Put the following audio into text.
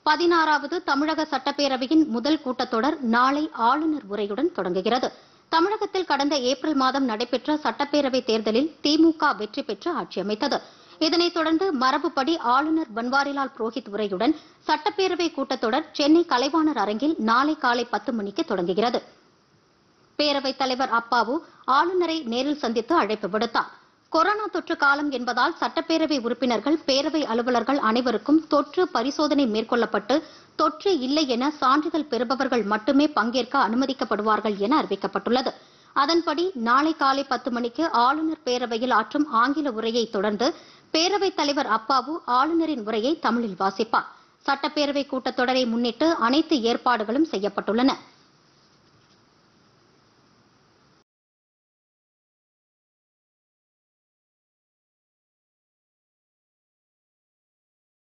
பதினாறாவது தமிழக சட்டப்பேரவையின் முதல் கூட்டத்தொடர் நாளை ஆளுநர் உரையுடன் தொடங்குகிறது தமிழகத்தில் கடந்த ஏப்ரல் மாதம் நடைபெற்ற சட்டப்பேரவைத் தேர்தலில் திமுக வெற்றி பெற்று ஆட்சி அமைத்தது இதனைத் தொடர்ந்து மரபுப்படி ஆளுநர் பன்வாரிலால் புரோஹித் உரையுடன் சட்டப்பேரவை கூட்டத்தொடர் சென்னை கலைவாணர் அரங்கில் நாளை காலை பத்து மணிக்கு தொடங்குகிறது பேரவைத் தலைவர் அப்பாவு ஆளுநரை நேரில் சந்தித்து அழைப்பு விடுத்தார் கொரோனா தொற்று காலம் என்பதால் சட்டப்பேரவை உறுப்பினர்கள் பேரவை அலுவலர்கள் அனைவருக்கும் தொற்று பரிசோதனை மேற்கொள்ளப்பட்டு தொற்று இல்லை என சான்றிதழ் பெறுபவர்கள் மட்டுமே பங்கேற்க அனுமதிக்கப்படுவார்கள் என அறிவிக்கப்பட்டுள்ளது அதன்படி நாளை காலை பத்து மணிக்கு ஆளுநர் பேரவையில் ஆற்றும் ஆங்கில உரையை தொடர்ந்து பேரவைத் தலைவர் அப்பாவு ஆளுநரின் உரையை தமிழில் வாசிப்பார் சட்டப்பேரவை கூட்டத்தொடரை முன்னிட்டு அனைத்து ஏற்பாடுகளும் செய்யப்பட்டுள்ளன